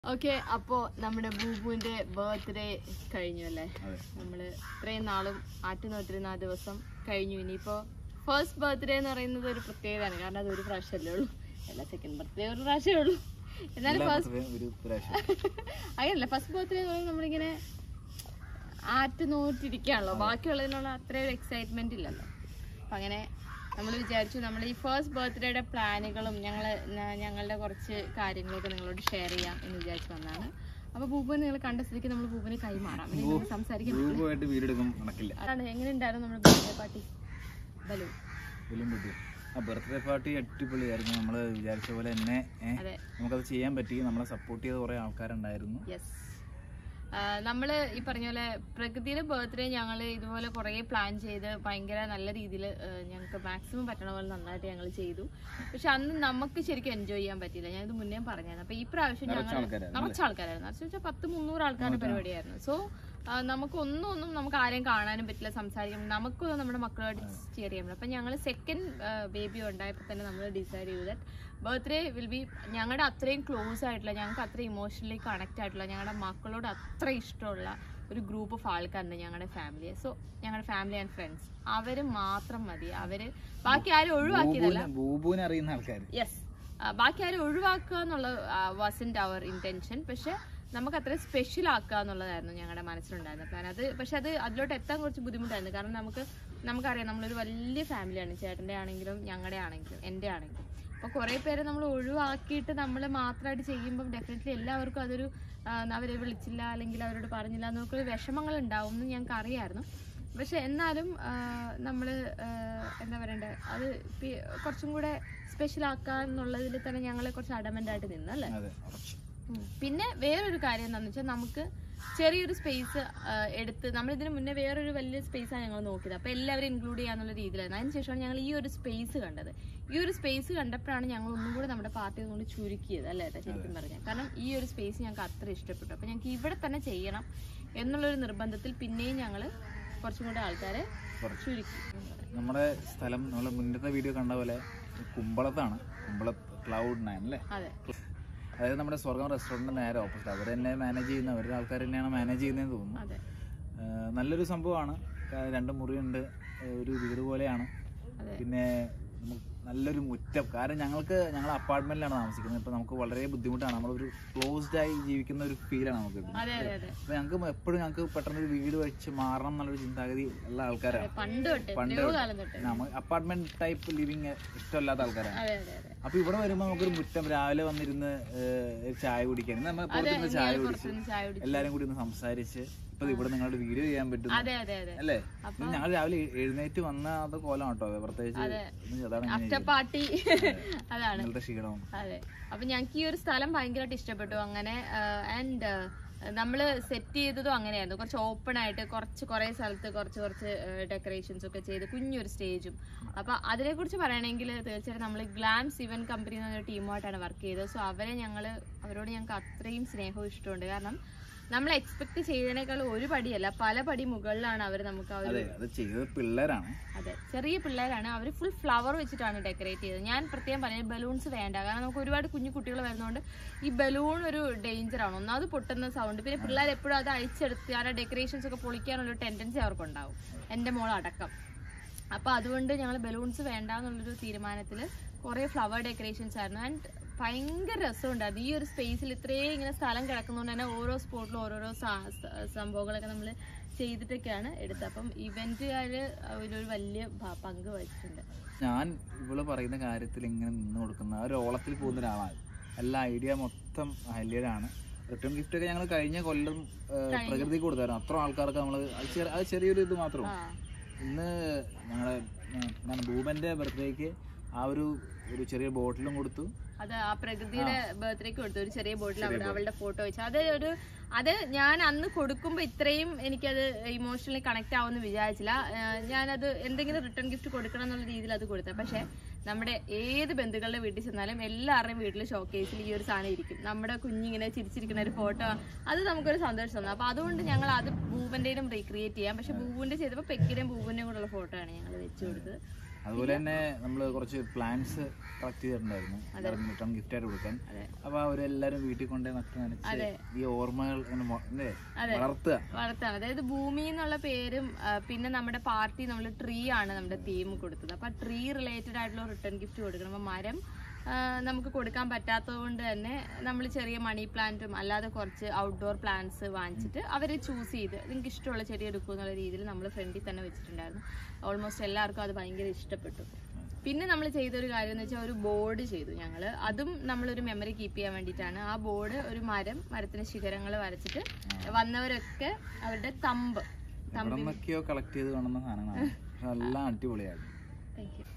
Okay അപ്പോ നമ്മുടെ ബൂബുവിന്റെ birthday കഴിഞ്ഞു അല്ലേ അതെ നമ്മള് ഇത്രയും നാളും ആറ്റു നോറ്റിരുന്ന ആ ദിവസം കഴിഞ്ഞു ഇനിയിപ്പോ ഫസ്റ്റ് ബർത്ത്ഡേ എന്ന് പറയുന്നത് ഒരു പ്രത്യേകതയാണ് കാരണം അത് ഒരു പ്രാവശ്യമല്ലേ ഉള്ളൂ അല്ല സെക്കൻഡ് ബർത്ത്ഡേ ഒരു പ്രാവശ്യമേ ഉള്ളൂ എന്നാലും എല്ലാ ഫസ്റ്റ് ബർത്ത്ഡേയും ഒരു പ്രാവശ്യം അങ്ങനല്ല ഫസ്റ്റ് ബർത്ത്ഡേ എന്ന് പറയുമ്പോൾ നമ്മളിങ്ങനെ ആറ്റ് നോറ്റിരിക്കുകയാണല്ലോ ബാക്കിയുള്ളതിനുള്ള അത്രയും ഒരു എക്സൈറ്റ്മെന്റ് ഇല്ലല്ലോ അപ്പം അങ്ങനെ നമ്മൾ വിചാരിച്ചു നമ്മൾ ഈ ഫസ്റ്റ് ബർത്ത്ഡേയുടെ പ്ലാനുകളും ഞങ്ങൾ ഞങ്ങളുടെ കുറച്ച് കാര്യങ്ങളൊക്കെ നിങ്ങളോട് ഷെയർ ചെയ്യാം എന്ന് വിചാരിച്ചു വന്നതാണ് അപ്പോൾ ബൂബുവിനെ നിങ്ങൾ കണ്ട സ്ഥിതിക്ക് നമ്മൾ ബൂബുവിനെ കൈമാറാം ഇനി നമുക്ക് സംസാരിക്കാൻ ഗ്രൂപ്പുമായിട്ട് വീടെടുക്കും നടക്കില്ല അതാണ് എങ്ങനെ ഉണ്ടായിരുന്നു നമ്മുടെ ബർത്ത്ഡേ പാർട്ടി ബലൂൺ വലിയ ബുദ്ധി ആ ബർത്ത്ഡേ പാർട്ടി അടിപൊളിയായിരുന്നു നമ്മൾ വിചാരിച്ച പോലെ തന്നെ ഏ, അതെ നമുക്കത് ചെയ്യാൻ പറ്റി നമ്മളെ സപ്പോർട്ട് ചെയ്ത കുറേ ആൾക്കാരുണ്ടായിരുന്നു യെസ് നമ്മൾ ഈ പറഞ്ഞ പോലെ പ്രകൃതിയുടെ ബർത്ത്ഡേ ഞങ്ങൾ ഇതുപോലെ കുറേ പ്ലാൻ ചെയ്ത് ഭയങ്കര നല്ല രീതിയിൽ ഞങ്ങൾക്ക് മാക്സിമം പറ്റണ പോലെ നന്നായിട്ട് ഞങ്ങൾ ചെയ്തു പക്ഷെ അന്ന് നമുക്ക് ശരിക്കും എൻജോയ് ചെയ്യാൻ പറ്റിയില്ല ഞാൻ ഇത് മുന്നേ പറഞ്ഞായിരുന്നു അപ്പൊ ഈ പ്രാവശ്യം നിറച്ച ഞങ്ങൾ ആൾക്കാരായിരുന്നു നിറച്ച ആൾക്കാരായിരുന്നു നിറച്ച് വെച്ചാൽ പത്ത് മുന്നൂറ് ആൾക്കാരുടെ പരിപാടിയായിരുന്നു സോ നമുക്ക് ഒന്നും ഒന്നും നമുക്ക് ആരെയും കാണാനും പറ്റില്ല സംസാരിക്കാൻ നമുക്കൊന്നും നമ്മുടെ മക്കളുമായിട്ട് ഷെയർ ചെയ്യാൻ പറ്റില്ല അപ്പൊ ഞങ്ങൾ സെക്കൻഡ് ബേബി ഉണ്ടായപ്പോൾ തന്നെ നമ്മൾ ഡിസൈഡ് ചെയ്തു ദാറ്റ് ബർത്ത്ഡേ വിൽ ബി ഞങ്ങളുടെ അത്രയും ക്ലോസ് ആയിട്ടുള്ള ഞങ്ങൾക്ക് അത്രയും ഇമോഷണലി കണക്ട് ആയിട്ടുള്ള ഞങ്ങളുടെ മക്കളോട് അത്ര ഇഷ്ടമുള്ള ഒരു ഗ്രൂപ്പ് ഓഫ് ആൾക്കാരുണ്ട് ഞങ്ങളുടെ ഫാമിലി സോ ഞങ്ങളുടെ ഫാമിലി ആൻഡ് ഫ്രണ്ട്സ് അവര് മാത്രം മതി അവര് ബാക്കി ആരും ഒഴിവാക്കിയതല്ല ബൂബുവിനെ ബൂബുവിനെ അറിയുന്ന ആൾക്കാർ യെസ് ബാക്കി ആരും ഒഴിവാക്കുക എന്നുള്ള വാസിൻ്റെ അവർ ഇന്റൻഷൻ പക്ഷെ നമുക്ക് അത്ര സ്പെഷ്യൽ ആക്കുക എന്നുള്ളതായിരുന്നു ഞങ്ങളുടെ മനസ്സിലുണ്ടായിരുന്ന പ്ലാൻ അത് പക്ഷെ അത് അതിലോട്ട് എത്താൻ കുറച്ച് ബുദ്ധിമുട്ടായിരുന്നു കാരണം നമുക്ക് നമുക്കറിയാം നമ്മളൊരു വലിയ ഫാമിലിയാണ് ചേട്ടൻ്റെ ആണെങ്കിലും ഞങ്ങളുടെ ആണെങ്കിലും എൻ്റെ ആണെങ്കിലും അപ്പോൾ കുറേ പേരെ നമ്മൾ ഒഴിവാക്കിയിട്ട് നമ്മൾ മാത്രമായിട്ട് ചെയ്യുമ്പം ഡെഫിനറ്റ്ലി എല്ലാവർക്കും അതൊരു ആ, അവരെ വിളിച്ചില്ല അല്ലെങ്കിൽ അവരോട് പറഞ്ഞില്ല എന്നൊക്കെ വിഷമങ്ങൾ ഉണ്ടാവും എന്ന് ഞങ്ങൾക്ക് അറിയായിരുന്നു പക്ഷെ എന്നാലും നമ്മൾ എന്താ പറയണ്ടേ അത് പി- കുറച്ചും കൂടെ സ്പെഷ്യൽ ആക്കുക എന്നുള്ളതിൽ തന്നെ ഞങ്ങൾ കുറച്ച് അഡമൻ്റ് ആയിട്ട് നിന്നല്ലേ അതെ ഉറച്ചു പിന്നെ വേറൊരു കാര്യം എന്താണെന്ന് വെച്ചാൽ നമുക്ക് ചെറിയൊരു സ്പേസ് എടുത്ത് നമ്മൾ ഇതിന് മുന്നേ വേറൊരു വലിയ സ്പേസാണ് ഞങ്ങൾ നോക്കിയത് അപ്പോൾ എല്ലാവരും ഇൻക്ലൂഡ് ചെയ്യാന്നുള്ള രീതിയിലായിരുന്നു അതിനുശേഷമാണ് ഞങ്ങൾ ഈ ഒരു സ്പേസ് കണ്ടത് ഈ ഒരു സ്പേസ് കണ്ടപ്പോഴാണ് ഞങ്ങൾ ഒന്നും കൂടെ നമ്മുടെ പാർട്ടി കൊണ്ട് ചുരുക്കിയത് അല്ലേ ഏട്ടാ ശരിക്കും പറഞ്ഞാൽ കാരണം ഈ ഒരു സ്പേസ് ഞങ്ങൾക്ക് അത്ര ഇഷ്ടപ്പെട്ടു അപ്പോൾ ഞങ്ങൾക്ക് ഇവിടെ തന്നെ ചെയ്യണം എന്നുള്ളൊരു നിർബന്ധത്തിൽ പിന്നെയും ഞങ്ങൾ കുറച്ചും കൂടെ ആൾക്കാരെ കുറച്ചു ചുരുക്കി നമ്മുടെ സ്ഥലം നമ്മൾ മുന്നത്തെ വീഡിയോ കണ്ട പോലെ കുമ്പളത്താണ് കുമ്പളത്ത് ക്ലൗഡ് നയൻ അല്ലേ അതെ അതായത് നമ്മുടെ സ്വർഗം റെസ്റ്റോറൻറ്റ് നേരെ ഓപ്പോസിറ്റ് അവർ തന്നെ മാനേജ് ചെയ്യുന്ന അവരുടെ ആൾക്കാർ തന്നെയാണ് മാനേജ് ചെയ്യുന്നതെന്ന് തോന്നുന്നു അതെ ആഹ് നല്ലൊരു സംഭവമാണ് കാ- രണ്ട് മുറിയുണ്ട് ആഹ് ഒരു വീട് പോലെയാണ് അതെ പിന്നെ നമുക്ക് നല്ലൊരു മുറ്റം കാരണം ഞങ്ങൾക്ക് ഞങ്ങൾ അപ്പാർട്ട്മെന്റിലാണ് താമസിക്കുന്നത് ഇപ്പൊ നമുക്ക് വളരെ ബുദ്ധിമുട്ടാണ് നമ്മളൊരു ക്ലോസ്ഡ് ആയി ജീവിക്കുന്ന ഒരു ഫീലാണ് നമുക്ക് കിട്ടുന്നത് അതെ അതെ അതെ അപ്പൊ ഞങ്ങൾക്ക് എപ്പോഴും ഞങ്ങൾക്ക് പെട്ടെന്ന് ഒരു വീട് വെച്ച് മാറണം എന്നുള്ളൊരു ചിന്താഗതി ഉള്ള ആൾക്കാരാണ് പണ്ട് തൊട്ട് പണ്ട് എത്രയോ കാലം തൊട്ട് നമ്മൾ അപ്പാർട്ട്മെന്റ് ടൈപ്പ് ലിവിങ് ഇഷ്ടമല്ലാത്ത ആൾക്കാരാണ് അതെ അതെ അതെ അപ്പൊ ഇവിടെ വരുമ്പോൾ നമുക്കൊരു മുറ്റം രാവിലെ വന്നിരുന്ന് ഏഹ്, ഒരു ചായ കുടിക്കാൻ ഇന്ന് നമ്മൾ പുറത്തുനിന്ന് ചായ കുടിച്ച് പുറത്തുനിന്ന് ചായ കുടിച്ചു എല്ലാരും കൂടി ഒന്ന് സംസാരിച്ച് ഇപ്പൊ ഇവിടെ നിങ്ങളുടെ വീഡിയോ ചെയ്യാൻ പറ്റും അതെ അതെ അതെ അല്ലേ ഇന്ന് ഞങ്ങൾ രാവിലെ എ- എഴുന്നേറ്റ് വന്ന അത് കോലം കേട്ടോ പ്രത്യേകിച്ച് ഇന്ന് അതാണ് ഇങ്ങനെ ആഫ്റ്റർ പാർട്ടി അതാണ് ഇന്നലത്തെ ക്ഷീണവും അതെ അപ്പൊ ഞങ്ങൾക്ക് ഈ ഒരു സ്ഥലം ഭയങ്കരമായിട്ട് ഇഷ്ടപ്പെട്ടു അങ്ങനെ ആൻഡ് നമ്മൾ സെറ്റ് ചെയ്തതും അങ്ങനെയായിരുന്നു കുറച്ച് ഓപ്പൺ ആയിട്ട് കുറച്ച് കുറേ സ്ഥലത്ത് കുറച്ച് കുറച്ച് ഡെക്കറേഷൻസ് ഒക്കെ ചെയ്ത് കുഞ്ഞൊരു സ്റ്റേജും അപ്പൊ അതിനെ കുറിച്ച് പറയണമെങ്കിൽ തീർച്ചയായിട്ടും നമ്മൾ ഗ്ലാംസ് ഇവന്റ് കമ്പനി എന്ന ടീമുമായിട്ടാണ് വർക്ക് ചെയ്തത് സോ അവരെ ഞങ്ങൾ അവരോട് ഞങ്ങൾക്ക് അത്രയും സ്നേഹവും ഇഷ്ടമുണ്ട് കാരണം നമ്മൾ എക്സ്പെക്ട് ചെയ്തതിനേക്കാൾ ഒരു പടിയല്ല പല പടി മുകളിലാണ് അവർ നമുക്ക് ആ ഒരു അതെ അത് ചെയ്തത് പിള്ളേരാണ് അതെ ചെറിയ പിള്ളേരാണ് അവർ ഫുൾ ഫ്ലവർ വെച്ചിട്ടാണ് ഡെക്കറേറ്റ് ചെയ്തത് ഞാൻ പ്രത്യേകം പറഞ്ഞത് ബലൂൺസ് വേണ്ട കാരണം നമുക്ക് ഒരുപാട് കുഞ്ഞു കുട്ടികൾ വരുന്നതുകൊണ്ട് ഈ ബലൂൺ ഒരു ഡേഞ്ചർ ആണ് ഒന്നാമത് പൊട്ടുന്ന സൗണ്ട് പിന്നെ പിള്ളേർ എപ്പോഴും അത് അഴിച്ചെടുത്ത് ആ ഡെക്കറേഷൻസ് ഒക്കെ പൊളിക്കാനുള്ള ഒരു ടെൻഡൻസി അവർക്കുണ്ടാവും എൻ്റെ മോൾ അടക്കം അപ്പോൾ അതുകൊണ്ട് ഞങ്ങൾ ബലൂൺസ് വേണ്ട എന്നുള്ളൊരു തീരുമാനത്തിൽ കുറേ ഫ്ലവർ ഡെക്കറേഷൻസ് ആയിരുന്നു ആൻഡ് ഭയങ്കര രസമുണ്ടായിരുന്നു ഈ ഒരു സ്പേസിൽ ഇത്രയും ഇങ്ങനെ സ്ഥലം കിടക്കുന്നതുകൊണ്ട് തന്നെ ഓരോ സ്പോട്ടിലും ഓരോരോ സാ- സ- സംഭവങ്ങളൊക്കെ നമ്മൾ ചെയ്തിട്ടൊക്കെയാണ് എടുത്തത് അപ്പം ഇവന്റുകാർ അതിലൊരു വലിയ ഭ- പങ്ക് വഹിച്ചിട്ടുണ്ട് ഞാൻ ഇവള് പറയുന്ന കാര്യത്തിൽ ഇങ്ങനെ നിന്ന് കൊടുക്കുന്ന ആ ഒരു ഓളത്തിൽ പോകുന്ന ഒരാളാണ് എല്ലാ ഐഡിയ മൊത്തം ഹല്യരാണ് റിട്ടേൺ ഗിഫ്റ്റ് ഒക്കെ ഞങ്ങൾ കഴിഞ്ഞ കൊല്ലം ഏഹ്, പ്രകൃതിക്ക് കൊടുത്തായിരുന്നു അത്ര ആൾക്കാർക്ക് നമ്മൾ അത് ചെറിയൊരു ഇത് മാത്രമേ ആ ഇന്ന് ഞങ്ങളെ എന്താണ് ഭൂപന്റെ ബർത്ത്ഡേക്ക് ആ ഒരു ഒരു ചെറിയ ബോട്ടിലും കൊടുത്തു അത് ആ പ്രകൃതിയുടെ ബർത്ത്ഡേക്ക് കൊടുത്തു ഒരു ചെറിയ ബോട്ടിൽ അവിടെ അവളുടെ ഫോട്ടോ വെച്ചു അത് ഒരു അത് ഞാൻ അന്ന് കൊടുക്കുമ്പോൾ ഇത്രയും എനിക്കത് ഇമോഷണലി കണക്ട് ആവുമെന്ന് വിചാരിച്ചില്ല ഏഹ് ഞാനത് എന്തെങ്കിലും റിട്ടേൺ ഗിഫ്റ്റ് കൊടുക്കണം എന്നുള്ള രീതിയിൽ അത് കൊടുത്തത് പക്ഷേ നമ്മുടെ ഏത് ബന്ധുക്കളുടെ വീട്ടിൽ ചെന്നാലും എല്ലാവരുടെയും വീട്ടിൽ ഷോക്കേസിൽ ഈ ഒരു സാധനം ഇരിക്കും നമ്മുടെ കുഞ്ഞിങ്ങനെ ചിരിച്ചിരിക്കുന്ന ഒരു ഫോട്ടോ അത് നമുക്കൊരു സന്തോഷം തന്നു അപ്പോൾ അതുകൊണ്ട് ഞങ്ങൾ അത് ഭൂവൻ്റെയും റീക്രിയേറ്റ് ചെയ്യാം പക്ഷെ ഭൂവിൻ്റെ ചെയ്തപ്പോൾ പെക്കിയുടെയും ഭൂവിൻ്റെയും കൂടെയുള്ള ഫോട്ടോ ആണ് ഞങ്ങൾ വെച്ച് കൊടുത്തത് അതുപോലെ തന്നെ നമ്മൾ കുറച്ച് പ്ലാന്റ്സ് കളക്ട് ചെയ്തിട്ടുണ്ടായിരുന്നു റിട്ടേൺ ഗിഫ്റ്റ് ആയിട്ട് കൊടുക്കാൻ അതെ. അപ്പൊ അവരെല്ലാരും വീട്ടിൽ കൊണ്ടേ നട്ട് നനച്ച് ഈ ഓർമ്മകൾ ഇങ്ങനെ മൊ- ഇല്ലേ? വളർത്തുക വളർത്താം അതായത് ഭൂമി എന്നുള്ള പേരും ആ, പിന്നെ നമ്മുടെ പാർട്ടി നമ്മൾ ട്രീ ആണ് നമ്മുടെ തീം കൊടുത്തത് അപ്പൊ ട്രീ റിലേറ്റഡ് ആയിട്ടുള്ള റിട്ടേൺ ഗിഫ്റ്റ് കൊടുക്കണം അപ്പൊ മരം ആ, നമുക്ക് കൊടുക്കാൻ പറ്റാത്തത് കൊണ്ട് തന്നെ നമ്മൾ ചെറിയ മണി പ്ലാന്റും അല്ലാതെ കുറച്ച് ഔട്ട്ഡോർ പ്ലാന്റ്സ് വാങ്ങിച്ചിട്ട് അവരെ ചൂസ് ചെയ്ത് നിങ്ങൾക്ക് ഇഷ്ടമുള്ള ചെടി എടുക്കും എന്നുള്ള രീതിയിൽ നമ്മൾ ഫ്രണ്ടിൽ തന്നെ വെച്ചിട്ടുണ്ടായിരുന്നു ഓൾമോസ്റ്റ് എല്ലാവർക്കും അത് ഭയങ്കര ഇഷ്ടപ്പെട്ടു പിന്നെ നമ്മൾ ചെയ്തൊരു കാര്യം എന്ന് വെച്ചാൽ ഒരു ബോർഡ് ചെയ്തു ഞങ്ങൾ അതും നമ്മളൊരു മെമ്മറി കീപ്പ് ചെയ്യാൻ വേണ്ടിയിട്ടാണ് ആ ബോർഡ് ഒരു മരം മരത്തിന് ശിഖരങ്ങൾ വരച്ചിട്ട് വന്നവരൊക്കെ അവരുടെ തമ്പ് എവിടെ നിന്നൊക്കെയോ കളക്ട് ചെയ്ത് കാണുന്ന സാധനങ്ങളാണ് പക്ഷെ എല്ലാം അടിപൊളിയായിരുന്നു താങ്ക് യു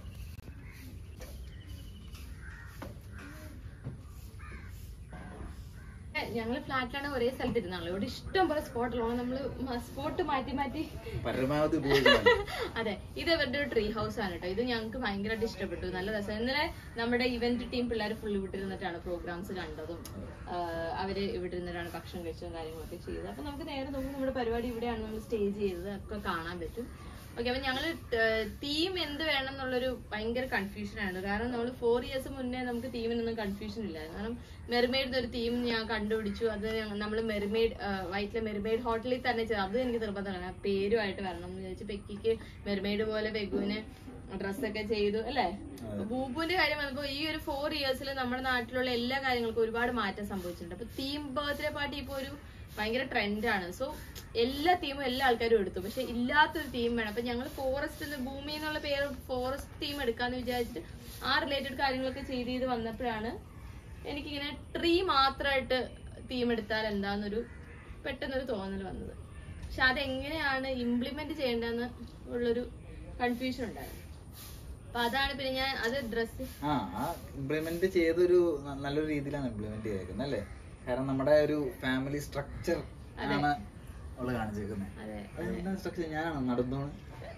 ഞങ്ങള് ഫ്ലാറ്റിലാണ് ഒരേ സ്ഥലത്ത് ഇരുന്നാണല്ലോ ഇവിടെ ഇഷ്ടം പോലെ സ്പോട്ടുള്ളതാണ് നമ്മള് സ്പോട്ട് മാറ്റി മാറ്റി പരമാവധി ഉപയോഗിക്കുന്നത് അതെ ഇത് ഇവരുടെ ഒരു ട്രീ ഹൗസ് ആണ് കേട്ടോ ഇത് ഞങ്ങൾക്ക് ഭയങ്കരമായിട്ട് ഇഷ്ടപ്പെട്ടു നല്ല രസം ഇന്നലെ നമ്മുടെ ഇവന്റ് ടീം പിള്ളേർ ഫുൾ ഇവിടെ ഇരുന്നിട്ടാണ് പ്രോഗ്രാംസ് കണ്ടതും ആഹ് അവര് ഇവിടെ ഇരുന്നിട്ടാണ് ഭക്ഷണം കഴിച്ചതും കാര്യങ്ങളൊക്കെ ചെയ്തത് അപ്പൊ നമുക്ക് നേരെ നോക്കുമ്പോൾ നമ്മുടെ പരിപാടി ഇവിടെയാണ് നമ്മൾ സ്റ്റേജ് ചെയ്തത് ഒക്കെ കാണാൻ പറ്റും ഓക്കെ അപ്പൊ ഞങ്ങള് തീം എന്ത് വേണം എന്നുള്ളൊരു ഭയങ്കര കൺഫ്യൂഷൻ ആണ് കാരണം നമ്മൾ ഫോർ ഇയേഴ്സ് മുന്നേ നമുക്ക് തീമിനൊന്നും കൺഫ്യൂഷൻ ഇല്ലായിരുന്നു കാരണം മെർമെയ്ഡ് ഒരു തീം ഞാൻ കണ്ടുപിടിച്ചു അത് നമ്മൾ മെർമെയ്ഡ് വൈറ്റിലെ മെർമെയ്ഡ് ഹോട്ടലിൽ തന്നെ ചെയ്തു അത് എനിക്ക് നിർബന്ധമാണ് ആ പേരുമായിട്ട് വരണം എന്ന് ചോദിച്ചു പെക്കിക്ക് മെർമെയ്ഡ് പോലെ പെഗുവിന് ഡ്രസ്സൊക്കെ ചെയ്തു അല്ലേ ബൂബുവിന്റെ കാര്യം വന്നപ്പോ ഈ ഒരു ഫോർ ഇയേഴ്സിൽ നമ്മുടെ നാട്ടിലുള്ള എല്ലാ കാര്യങ്ങൾക്കും ഒരുപാട് മാറ്റം സംഭവിച്ചിട്ടുണ്ട് അപ്പൊ തീം ബർത്ത്ഡേ പാർട്ടി ഇപ്പൊ ഒരു ഭയങ്കര ട്രെൻഡാണ് സോ എല്ലാ തീമും എല്ലാ ആൾക്കാരും എടുത്തു പക്ഷെ ഇല്ലാത്തൊരു തീം വേണം അപ്പൊ ഞങ്ങൾ ഫോറസ്റ്റ് ഭൂമി എന്നുള്ള പേര് ഫോറസ്റ്റ് തീം എടുക്കാന്ന് വിചാരിച്ചിട്ട് ആ റിലേറ്റഡ് കാര്യങ്ങളൊക്കെ ചെയ്ത് ചെയ്ത് വന്നപ്പോഴാണ് എനിക്കിങ്ങനെ ട്രീ മാത്രമായിട്ട് തീം എടുത്താൽ എന്താന്നൊരു പെട്ടെന്നൊരു തോന്നൽ വന്നത് പക്ഷെ അതെങ്ങനെയാണ് ഇംപ്ലിമെന്റ് ചെയ്യേണ്ടതെന്ന് ഉള്ളൊരു കൺഫ്യൂഷൻ ഉണ്ടായിരുന്നു അപ്പൊ അതാണ് പിന്നെ ഞാൻ അത് ഡ്രസ് ആ ആ ഇംപ്ലിമെന്റ് ചെയ്തൊരു ന- നല്ലൊരു രീതിയിലാണ് ഇംപ്ലിമെന്റ് ചെയ്തേക്കുന്നത് അല്ലേ കാരണം നമ്മുടെ ഒരു ഫാമിലി സ്ട്രക്ചർ ആണ് അവള് കാണിച്ചേക്കുന്നത് അതെ സ്ട്രക്ചർ ഞാനാണ് നടന്നോണ്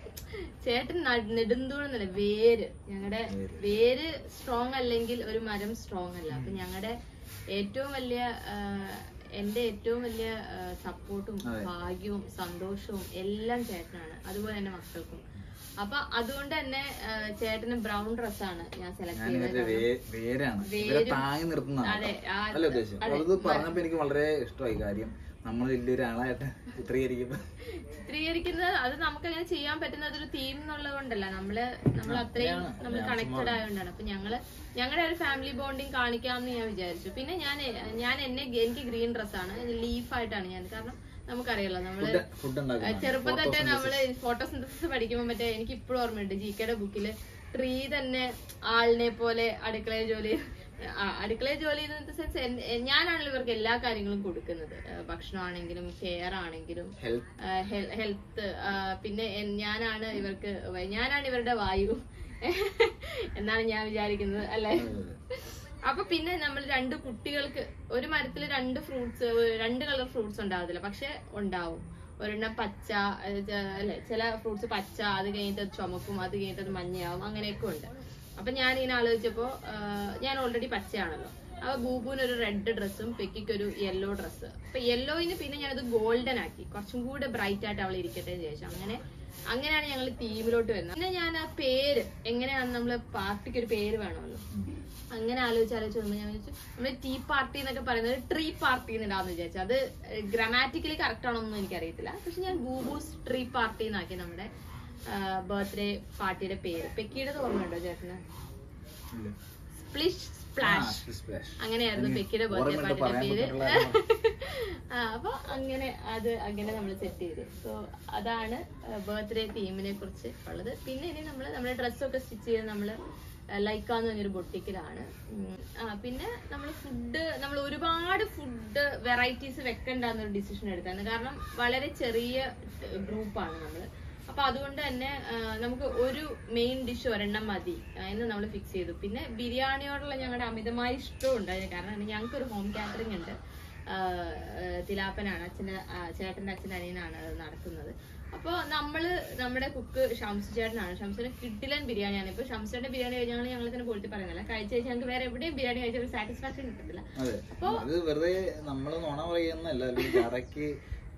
ചേട്ടൻ നട്- നെടുന്തൂണെന്നല്ല വേര് ഞങ്ങളുടെ വേര് സ്ട്രോങ് അല്ലെങ്കിൽ ഒരു മരം സ്ട്രോങ് അല്ല അപ്പൊ ഞങ്ങളുടെ ഏറ്റവും വലിയ ആ, എന്റെ ഏറ്റവും വലിയ സപ്പോർട്ടും ഭാഗ്യവും സന്തോഷവും എല്ലാം ചേട്ടനാണ് അതുപോലെ തന്നെ മക്കൾക്കും അപ്പൊ അതുകൊണ്ട് തന്നെ ആ, ചേട്ടന് ബ്രൗൺ ഡ്രസ്സാണ് ഞാൻ സെലക്ട് ഞാൻ ചെയ്തത് ഇവരുടെ വേ- വേരാണ് ഇവരെ താങ്ങി നിർത്തുന്നതാണ് അതെ ആ അല്ല ഉദ്ദേശം അത് പറഞ്ഞപ്പോ എനിക്ക് വളരെ ഇഷ്ടമായി കാര്യം നമ്മൾ വലിയൊരാളായിട്ട് ചിത്രീകരിക്കുമ്പോ ചിത്രീകരിക്കുന്നത് അത് നമുക്ക് അങ്ങനെ ചെയ്യാൻ പറ്റുന്ന അതൊരു തീം എന്നുള്ളത് കൊണ്ടല്ല നമ്മള് നമ്മൾ അത്രയും നമ്മൾ കണക്റ്റഡ് ആയതുകൊണ്ടാണ് അപ്പൊ ഞങ്ങള് ഞങ്ങളുടെ ഒരു ഫാമിലി ബോണ്ടിങ് കാണിക്കാമെന്ന് ഞാൻ വിചാരിച്ചു പിന്നെ ഞാൻ ഞാൻ എന്നെ എനിക്ക് ഗ്രീൻ ഡ്രസ്സാണ് ലീഫ് ആയിട്ടാണ് ഞാൻ കാരണം നമുക്കറിയാലോ നമ്മള് ഫുഡ് ഉണ്ടാക്കുന്നത് ചെറുപ്പം തൊട്ടേ നമ്മള് ഫോട്ടോസിന്തസിസ് പഠിക്കുമ്പോൾ മറ്റേ എനിക്ക് ഇപ്പോഴും ഓർമ്മയുണ്ട് ജി കെയുടെ ബുക്കില് ട്രീ തന്നെ ആളിനെ പോലെ അടുക്കളയിൽ ജോലി ആ, അടുക്കളയിൽ ജോലി ചെയ്യുന്ന സെൻസ് ഞാനാണല്ലോ ഇവർക്ക് എല്ലാ കാര്യങ്ങളും കൊടുക്കുന്നത് ആ, ഭക്ഷണമാണെങ്കിലും കെയർ ആണെങ്കിലും ഹെൽത്ത് ഹെൽത്ത് പിന്നെ എൻ- ഞാനാണ് ഇവർക്ക് വ- ഞാനാണ് ഇവരുടെ വായു എന്നാണ് ഞാൻ വിചാരിക്കുന്നത് അല്ലെ അപ്പൊ പിന്നെ നമ്മൾ രണ്ട് കുട്ടികൾക്ക് ഒരു മരത്തിൽ രണ്ട് ഫ്രൂട്ട്സ് രണ്ട് കളർ ഫ്രൂട്ട്സ് ഉണ്ടാവത്തില്ല പക്ഷെ ഉണ്ടാവും ഒരെണ്ണം പച്ച ഏ, ചെ- അല്ലെ ചില ഫ്രൂട്ട്സ് പച്ച അത് കഴിഞ്ഞിട്ട് അത് ചുമക്കും അത് കഴിഞ്ഞിട്ട് അത് മഞ്ഞയാവും അങ്ങനെയൊക്കെ ഉണ്ട് അപ്പൊ ഞാൻ ഇങ്ങനെ ആലോചിച്ചപ്പോ ആ, ഞാൻ ഓൾറെഡി പച്ചയാണല്ലോ അപ്പൊ ബൂബുവിന് ഒരു റെഡ് ഡ്രസ്സും പെക്കിക്ക് ഒരു യെല്ലോ ഡ്രസ്സ് അപ്പൊ യെല്ലോയിന് പിന്നെ ഞാനത് ഗോൾഡൻ ആക്കി കുറച്ചും കൂടെ ബ്രൈറ്റ് ആയിട്ട് അവൾ ഇരിക്കട്ടെ എന്ന് വിചാരിച്ചു അങ്ങനെ അങ്ങനെയാണ് ഞങ്ങൾ തീമിലോട്ട് വരുന്നത് പിന്നെ ഞാൻ ആ പേര് എങ്ങനെയാണ് നമ്മള് പാർട്ടിക്ക് ഒരു പേര് വേണമല്ലോ അങ്ങനെ ആലോചിച്ച് ആലോചിച്ച് വന്നു ഞാൻ വിചാരിച്ചു നമ്മള് ടീ പാർട്ടി എന്നൊക്കെ പറയുന്നത് ട്രീ പാർട്ടി എന്നിടാന്ന് വിചാരിച്ചു അത് ഗ്രാമാറ്റിക്കലി കറക്റ്റ് ആണോന്നും എനിക്കറിയത്തില്ല പക്ഷെ ഞാൻ ഗൂബൂസ് ട്രീ പാർട്ടി എന്നാക്കി നമ്മുടെ ബർത്ത്ഡേ പാർട്ടിയുടെ പേര് പെക്കിയുടെ ഓർമ്മയുണ്ടോ ചേട്ടന് സ്പ്ലിഷ് സ്പ്ലാഷ് അങ്ങനെയായിരുന്നു പെക്കിയുടെ ബർത്ത്ഡേ ഓർമ്മയുണ്ട്, പാർട്ടിയുടെ പറയാൻ പേര് പറ്റുന്ന ആ, അപ്പൊ അങ്ങനെ അത് അങ്ങനെ നമ്മൾ സെറ്റ് ചെയ്തു സോ അതാണ് ബർത്ത്ഡേ തീമിനെ കുറിച്ച് ഉള്ളത് പിന്നെ ഇനി നമ്മൾ നമ്മുടെ ഡ്രസ്സൊക്കെ സ്റ്റിച്ച് ചെയ്ത് നമ്മള് ലൈക്കാന്ന് പറഞ്ഞൊരു ബൊട്ടിക്കിലാണ് ആ പിന്നെ നമ്മൾ ഫുഡ് നമ്മൾ ഒരുപാട് ഫുഡ് വെറൈറ്റീസ് വെക്കണ്ടെന്നൊരു ഡിസിഷൻ എടുത്താണ് കാരണം വളരെ ചെറിയ ഗ്രൂപ്പാണ് നമ്മൾ അപ്പൊ അതുകൊണ്ട് തന്നെ ആ, നമുക്ക് ഒരു മെയിൻ ഡിഷ് ഒരെണ്ണം മതി ആ, എന്ന് നമ്മൾ ഫിക്സ് ചെയ്തു പിന്നെ ബിരിയാണിയോടുള്ള ഞങ്ങളുടെ അമിതമായ ഇഷ്ടമുണ്ട് അതിന് കാരണം ഞങ്ങൾക്ക് ഒരു ഹോം കാറ്ററിംഗ് ഉണ്ട് ആ, ആ, തിലാപ്പനാണ് അച്ഛൻ്റെ ആ, ചേട്ടൻ്റെ അച്ഛൻ്റെ അനിയനാണ് അത് നടത്തുന്നത് അപ്പോൾ നമ്മള് നമ്മുടെ കുക്ക് ഷംസ് ചേട്ടനാണ് ഷംസിന് കിഡിലൻ ബിരിയാണിയാണ് ഇപ്പൊ ഷംസിന്റെ ബിരിയാണി കഴിഞ്ഞാൽ ഞങ്ങൾ തന്നെ പോയിട്ട് പറയുന്നില്ല കഴിച്ച കഴിച്ച് ഞങ്ങൾക്ക് വേറെ എവിടെയും ബിരിയാണി കഴിച്ച ഒരു സാറ്റിസ്ഫാക്ഷൻ കിട്ടത്തില്ല അതെ അത് വെറുതെ നമ്മൾ നുണ പറയുന്നല്ല അല്ലെങ്കിൽ കറക്ക്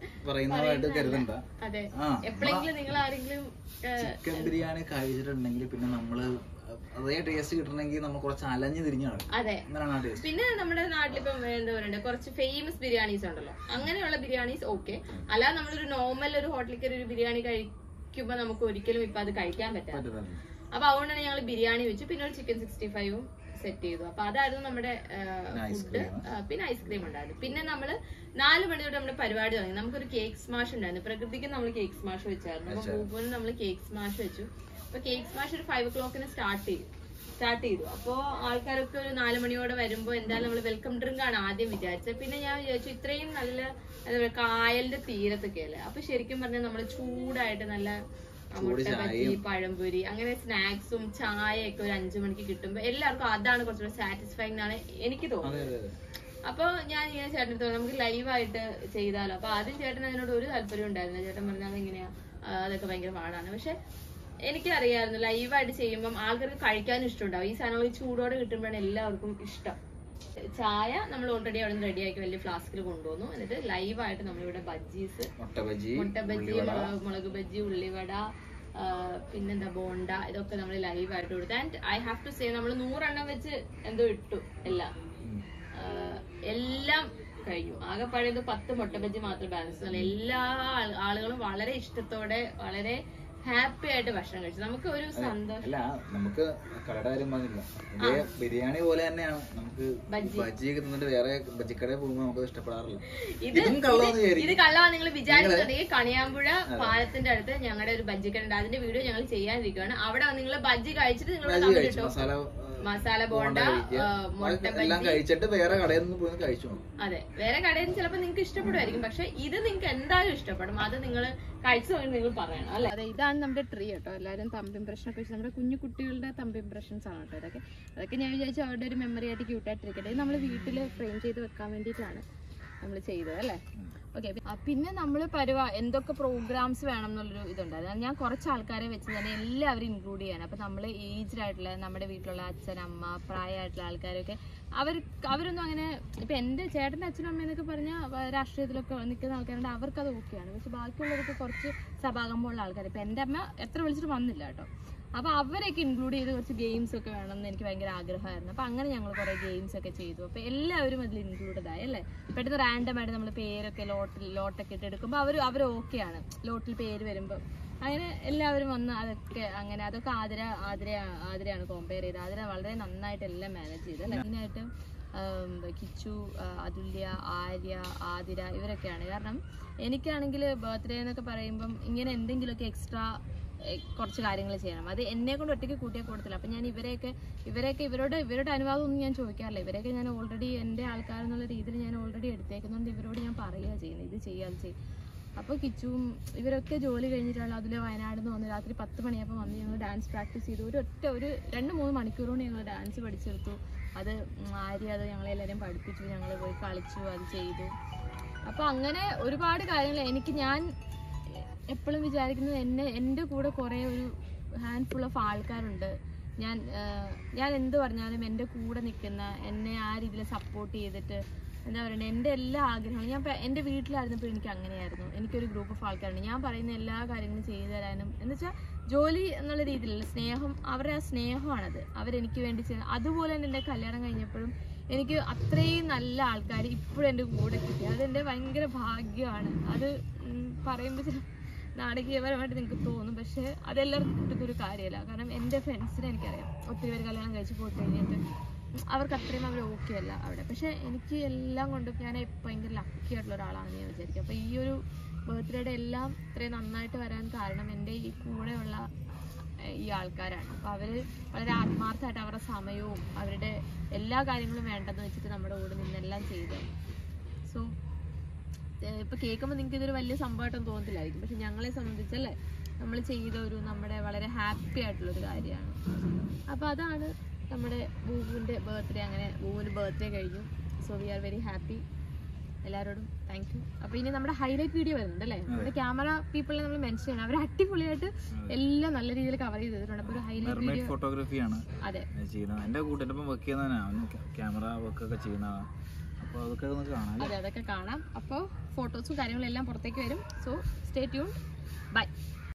പറയുന്നതായിട്ട് കരുതണ്ട അതെ ആ എപ്പോഴെങ്കിലും നിങ്ങൾ ആരെങ്കിലും ഏഹ്, ചിക്കൻ ബിരിയാണി കഴിച്ചിട്ടുണ്ടെങ്കിൽ പിന്നെ നമ്മള് അതേ ടേസ്റ്റ് കിട്ടണമെങ്കിൽ നമ്മൾ കുറച്ച് അലഞ്ഞു തിരിഞ്ഞു നടക്കും അതെ എന്നാണ് ആ ടേസ്റ്റ് പിന്നെ നമ്മുടെ നാട്ടിലിപ്പം എന്താ പറയണ്ടേ കുറച്ച് ഫേമസ് ബിരിയാണീസ് ഉണ്ടല്ലോ അങ്ങനെയുള്ള ബിരിയാണീസ് ഓക്കെ അല്ലാതെ നമ്മളൊരു നോർമൽ ഒരു ഹോട്ടലിൽ കയറി ഒരു ബിരിയാണി കഴിക്കുമ്പോ നമുക്ക് ഒരിക്കലും ഇപ്പൊ അത് കഴിക്കാൻ പറ്റാം പറ്റുന്നത് അപ്പൊ അതുകൊണ്ടാണ് ഞങ്ങൾ ബിരിയാണി വെച്ചു പിന്നെ ഒരു ചിക്കൻ സിക്സ്റ്റി ഫൈവും സെറ്റ് ചെയ്തു അപ്പൊ അതായിരുന്നു നമ്മുടെ ഫുഡ് പിന്നെ ഐസ്ക്രീം ഉണ്ടായിരുന്നു പിന്നെ നമ്മള് നാല് മണി തൊട്ട് നമ്മുടെ പരിപാടി തുടങ്ങി നമുക്കൊരു കേക്ക് സ്മാഷ് ഉണ്ടായിരുന്നു പ്രകൃതിക്ക് നമ്മൾ കേക്ക് സ്മാഷ് വെച്ചായിരുന്നു അപ്പൊ മൂപ്പനും നമ്മൾ കേക്ക് സ്മാഷ് വെച്ചു അപ്പൊ കേക്ക് സ്മാഷ് ഒരു ഫൈവ് ഒ ക്ലോക്കിന് സ്റ്റാർട്ട് ചെയ്തു സ്റ്റാർട്ട് ചെയ്തു അപ്പോ ആൾക്കാരൊക്കെ ഒരു നാല് മണിയോടെ വരുമ്പോ എന്തായാലും നമ്മൾ വെൽക്കം ഡ്രിങ്ക് ആണ് ആദ്യം വിചാരിച്ചത് പിന്നെ ഞാൻ വിചാരിച്ചു ഇത്രയും നല്ല എന്താ പറയുക കായലിന്റെ തീരത്തൊക്കെ അല്ലേ അപ്പൊ ശരിക്കും പറഞ്ഞാൽ നമ്മൾ ചൂടായിട്ട് നല്ല ആ, മുട്ട ബജി പഴംപൊരി അങ്ങനെ സ്നാക്സും ചായയൊക്കെ ഒരു അഞ്ചു മണിക്ക് കിട്ടുമ്പോ എല്ലാവർക്കും അതാണ് കുറച്ചുകൂടെ സാറ്റിസ്ഫൈങ് എന്നാണ് എനിക്ക് തോന്നുന്നത് അതെ അതെ അതെ അപ്പൊ ഞാൻ ഇങ്ങനെ ചേട്ടൻ തോന്നി നമുക്ക് ലൈവായിട്ട് ചെയ്താലോ അപ്പൊ ആദ്യം ചേട്ടൻ അതിനോട് ഒരു താല്പര്യം ഉണ്ടായിരുന്നു ചേട്ടൻ പറഞ്ഞാൽ എങ്ങനെയാ അതൊക്കെ ഭയങ്കര പാടാണ് പക്ഷെ എനിക്കറിയായിരുന്നു ലൈവായിട്ട് ചെയ്യുമ്പം ആൾക്കാർക്ക് കഴിക്കാനും ഇഷ്ടമുണ്ടാവും ഈ സാധനങ്ങൾ ഈ ചൂടോടെ കിട്ടുമ്പോഴാണ് എല്ലാവർക്കും ഇഷ്ടം ചായ നമ്മൾ ഓൾറെഡി അവിടെ നിന്ന് റെഡിയാക്കി വലിയ ഫ്ലാസ്കിൽ കൊണ്ടുവന്നു എന്നിട്ട് ലൈവായിട്ട് നമ്മളിവിടെ ബജ്ജീസ് മുട്ട ബജി മുട്ട ബജ്ജി മുളക് മുളക് ബജ്ജി ഉള്ളിവട ആ, പിന്നെന്താ ബോണ്ട ഇതൊക്കെ നമ്മൾ ലൈവായിട്ട് കൊടുത്തു and I have to say നമ്മൾ നൂറെണ്ണം വെച്ച് എന്തോ ഇട്ടു എല്ലാം ആ, എല്ലാം കഴിഞ്ഞു ആകെ പഴയത് പത്ത് മുട്ട ബജ്ജി മാത്രം ബാലൻസ് ഉള്ളൂ എല്ലാ ആൾ- ആളുകളും വളരെ ഇഷ്ടത്തോടെ വളരെ ഹാപ്പി ആയിട്ട് ഭക്ഷണം കഴിച്ചു നമുക്ക് ഒരു സന്തോഷം അല്ല നമുക്ക് കടയുടെ കാര്യം പറഞ്ഞില്ല ഇതേ ബിരിയാണി പോലെ തന്നെയാണ് നമുക്ക് ബജ്ജി. ബജ്ജിയൊക്കെ തിന്നിട്ട് വേറെ ബജ്ജിക്കടയിൽ പോകുമ്പോൾ നമുക്ക് ഇഷ്ടപ്പെടാറില്ല ഇത് ഇതും കള്ളാന്ന് ഇത് വിചാരിക്കും കള്ളവാ നിങ്ങൾ വിചാരിക്കുന്നുണ്ടെങ്കിൽ കണിയാമ്പുഴ പാലത്തിന്റെ അടുത്ത് ഞങ്ങളുടെ ഒരു ബജ്ജിക്കട ഉണ്ട് അതിന്റെ വീഡിയോ ഞങ്ങൾ ചെയ്യാനിരിക്കുകയാണ് അവിടെ നിങ്ങൾ ബജ്ജി കഴിച്ചിട്ട് നിങ്ങൾ ബജ്ജി കമന്റ് കഴിച്ചു ഇട്ടോ മസാല മസാല ബോണ്ട കഴിക്കുക. ആ, മുട്ട അത് എല്ലാം ബജ്ജി കഴിച്ചിട്ട് വേറെ കടയിൽ നിന്ന് പോയി കഴിച്ചു നോക്കും അതെ വേറെ കടയിൽ നിന്ന് ചിലപ്പോൾ നിങ്ങൾക്ക് ഇഷ്ടപ്പെടുമായിരിക്കും പക്ഷെ ഇത് നിങ്ങൾക്ക് എന്തായാലും ഇഷ്ടപ്പെടും അത് നിങ്ങൾ കഴിച്ചു നോക്കി നിങ്ങൾ പറയണം അല്ലെ അതെ ഇതാണ് നമ്മുടെ ട്രീ കേട്ടോ എല്ലാവരും തമ്പ് ഇംപ്രഷൻ ഒക്കെ വെച്ച് നമ്മുടെ കുഞ്ഞു കുട്ടികളുടെ തമ്പ് ഇംപ്രഷൻസ് ആണ് കേട്ടോ ഇതൊക്കെ അതൊക്കെ ഞാൻ വിചാരിച്ചു അവരുടെ ഒരു മെമ്മറി ആയിട്ട് ക്യൂട്ടായിട്ടിരിക്കട്ടെ ഇത് നമ്മൾ വീട്ടിൽ ഫ്രെയിം ചെയ്ത് വെക്കാൻ വേണ്ടിയിട്ടാണ് നമ്മൾ ചെയ്തത് അല്ലേ ഓക്കെ പിന്നെ നമ്മൾ പരിപാ എന്തൊക്കെ പ്രോഗ്രാംസ് വേണം എന്നുള്ളൊരു ഇതുണ്ടായിരുന്നു ഞാൻ കുറച്ച് ആൾക്കാരെ വെച്ച് തന്നെ എല്ലാവരും ഇൻക്ലൂഡ് ചെയ്യാൻ അപ്പോൾ നമ്മൾ ഏജ്ഡ് ആയിട്ടുള്ള നമ്മുടെ വീട്ടിലുള്ള അച്ഛൻ അമ്മ പ്രായമായിട്ടുള്ള ആൾക്കാരൊക്കെ അവർ അവരൊന്നും അങ്ങനെ ഇപ്പം എൻ്റെ ചേട്ടൻ്റെ അച്ഛനും അമ്മയെന്നൊക്കെ പറഞ്ഞാൽ രാഷ്ട്രീയത്തിലൊക്കെ നിൽക്കുന്ന ആൾക്കാരുണ്ട് അവർക്കത് ഓക്കെയാണ് പക്ഷെ ബാക്കിയുള്ളവർക്ക് കുറച്ച് സഭാകമ്പമുള്ള ആൾക്കാർ ഇപ്പം എൻ്റെ അമ്മ എത്ര വിളിച്ചിട്ട് വന്നില്ല കേട്ടോ അപ്പോൾ അവരെയൊക്കെ ഇൻക്ലൂഡ് ചെയ്ത് കുറച്ച് ഗെയിംസ് ഒക്കെ വേണമെന്ന് എനിക്ക് ഭയങ്കര ആഗ്രഹമായിരുന്നു അപ്പോൾ അങ്ങനെ ഞങ്ങൾ കുറേ ഗെയിംസ് ഒക്കെ ചെയ്തു അപ്പോൾ എല്ലാവരും അതിൽ ഇൻക്ലൂഡഡ് ആയി അല്ലേ പെട്ടെന്ന് റാൻഡം ആയിട്ട് നമ്മൾ പേരൊക്കെ ലോട്ടിൽ ലോട്ടൊക്കെ ഇട്ട് എടുക്കുമ്പോൾ അവർ അവർ ഓക്കെയാണ് ലോട്ടിൽ പേര് വരുമ്പോൾ അങ്ങനെ എല്ലാവരും വന്ന് അതൊക്കെ അങ്ങനെ അതൊക്കെ ആതിര ആതിര ആതിരയാണ് കോമ്പയർ ചെയ്തത് ആതിര വളരെ നന്നായിട്ട് എല്ലാം മാനേജ് ചെയ്തു അല്ലേ മെയിനായിട്ട് കിച്ചു ആ, അതുല്യ ആര്യ ആതിര ഇവരൊക്കെയാണ് കാരണം എനിക്കാണെങ്കിൽ ബർത്ത്ഡേ എന്നൊക്കെ പറയുമ്പം ഇങ്ങനെ എന്തെങ്കിലുമൊക്കെ എക്സ്ട്രാ കുറച്ച് കാര്യങ്ങൾ ചെയ്യണം അത് എന്നെ കൊണ്ട് ഒറ്റയ്ക്ക് കൂട്ടിയാൽ കൊടുത്തില്ല അപ്പം ഞാൻ ഇവരെയൊക്കെ ഇവരെയൊക്കെ ഇവരോട് ഇവരുടെ അനുവാദം ഒന്നും ഞാൻ ചോദിക്കാറില്ല ഇവരെയൊക്കെ ഞാൻ ഓൾറെഡി എൻ്റെ ആൾക്കാരെന്നുള്ള രീതിയിൽ ഞാൻ ഓൾറെഡി എടുത്തേക്കുന്നതുകൊണ്ട് ഇവരോട് ഞാൻ പറയുക ചെയ്യുന്നത് ഇത് ചെയ്യുക അത് ചെയ്യും അപ്പോൾ കിച്ചുവും ഇവരൊക്കെ ജോലി കഴിഞ്ഞിട്ടുള്ള അതിൽ വയനാട് നിന്ന് വന്ന് രാത്രി പത്ത് മണിയപ്പോൾ വന്ന് ഞങ്ങൾ ഡാൻസ് പ്രാക്ടീസ് ചെയ്തു ഒരു ഒറ്റ ഒരു രണ്ട് മൂന്ന് മണിക്കൂർ കൊണ്ട് ഞങ്ങൾ ഡാൻസ് പഠിച്ചെടുത്തു അത് ഉം, ആര്യ അത് ഞങ്ങളെല്ലാവരും പഠിപ്പിച്ചു ഞങ്ങൾ പോയി കളിച്ചു അത് ചെയ്തു അപ്പോൾ അങ്ങനെ ഒരുപാട് കാര്യങ്ങൾ എനിക്ക് ഞാൻ എപ്പോഴും വിചാരിക്കുന്നത് എന്നെ എൻ്റെ കൂടെ കുറേ ഒരു ഹാൻഡ് ഫുൾ ഓഫ് ആൾക്കാരുണ്ട് ഞാൻ ആഹ്, ഞാൻ എന്ത് പറഞ്ഞാലും എൻ്റെ കൂടെ നിൽക്കുന്ന എന്നെ ആ രീതിയിൽ സപ്പോർട്ട് ചെയ്തിട്ട് എന്താ പറയുക എൻ്റെ എല്ലാ ആഗ്രഹങ്ങളും ഞാൻ ഇപ്പം എൻ്റെ വീട്ടിലായിരുന്നപ്പോൾ എനിക്ക് അങ്ങനെയായിരുന്നു എനിക്കൊരു ഗ്രൂപ്പ് ഓഫ് ആൾക്കാരുണ്ട് ഞാൻ പറയുന്ന എല്ലാ കാര്യങ്ങളും ചെയ്തു തരാനും എന്ന് വെച്ചാൽ ജോലി എന്നുള്ള രീതിയിലല്ല സ്നേഹം അവരുടെ ആ സ്നേഹമാണത് അവരെനിക്ക് വേണ്ടി ചെയ്യുന്നത് അതുപോലെ തന്നെ എൻ്റെ കല്യാണം കഴിഞ്ഞപ്പോഴും എനിക്ക് അത്രയും നല്ല ആൾക്കാർ ഇപ്പോഴും എൻ്റെ കൂടെ കിട്ടി അതെൻ്റെ ഭയങ്കര ഭാഗ്യമാണ് അത് ഉം, പറയുമ്പോൾ ചില നാടകീയപരമായിട്ട് നിങ്ങൾക്ക് തോന്നും പക്ഷേ അതെല്ലാവർക്കും കിട്ടുന്ന ഒരു കാര്യമല്ല കാരണം എൻ്റെ ഫ്രണ്ട്സിനെ എനിക്കറിയാം ഒത്തിരി പേര് കല്യാണം കഴിച്ച് പോയിട്ട് കഴിഞ്ഞിട്ട് അവർക്ക് അത്രയും അവർ ഓക്കെ അല്ല അവിടെ പക്ഷേ എനിക്ക് എല്ലാം കൊണ്ടും ഞാൻ ഭയങ്കര ലക്കി ആയിട്ടുള്ള ഒരാളാണെന്ന് ഞാൻ വിചാരിക്കും അപ്പോൾ ഈ ഒരു ബർത്ത്ഡേയുടെ എല്ലാം ഇത്രയും നന്നായിട്ട് വരാൻ കാരണം എൻ്റെ ഈ കൂടെയുള്ള ഏഹ്, ഈ ആൾക്കാരാണ് അപ്പോൾ അവർ വളരെ ആത്മാർത്ഥമായിട്ട് അവരുടെ സമയവും അവരുടെ എല്ലാ കാര്യങ്ങളും വേണ്ടെന്ന് വെച്ചിട്ട് നമ്മുടെ കൂടെ നിന്നെല്ലാം ചെയ്തു സോ ഇപ്പൊ കേൾക്കുമ്പോൾ നിങ്ങൾക്ക് ഇതൊരു വലിയ സംഭവമായിട്ടൊന്നും തോന്നത്തില്ലായിരിക്കും പക്ഷെ ഞങ്ങളെ സംബന്ധിച്ചല്ലേ നമ്മൾ ചെയ്ത ഒരു നമ്മുടെ വളരെ ഹാപ്പി ആയിട്ടുള്ള ഒരു കാര്യമാണ് അപ്പോൾ അതാണ് നമ്മുടെ ബൂബുവിൻ്റെ ബർത്ത്ഡേ അങ്ങനെ ബൂബുവിൻ്റെ ബർത്ത്ഡേ കഴിഞ്ഞു so we are very happy എല്ലാവരോടും താങ്ക് യു അപ്പോൾ ഇനി നമ്മുടെ ഹൈലൈറ്റ് വീഡിയോ വരുന്നുണ്ട് അല്ലേ നമ്മുടെ ക്യാമറ പീപ്പിളിനെ നമ്മൾ മെൻഷൻ ചെയ്യണം അവർ അടിപൊളിയായിട്ട് എല്ലാം നല്ല രീതിയിൽ കവർ ചെയ്തിട്ടുണ്ട് അപ്പോൾ ഒരു ഹൈലൈറ്റ് മെർമൈഡ് വീഡിയോ ഫോട്ടോഗ്രാഫിയാണ് അതെ ചെയ്യുന്നത് എൻ്റെ കൂട്ടിൻ്റെ ഒപ്പം വർക്ക് ചെയ്യുന്നതാണ് അവന് ക്യാമറ വർക്കൊക്കെ ചെയ്യുന്നതാണ് അപ്പോൾ അതൊക്കെ നമുക്ക് കാണാം അല്ലേ അതെ അതൊക്കെ കാണാം അപ്പോൾ ഫോട്ടോസും കാര്യങ്ങളെല്ലാം പുറത്തേക്ക് വരും സോ സ്റ്റേ ട്യൂൺ ബൈ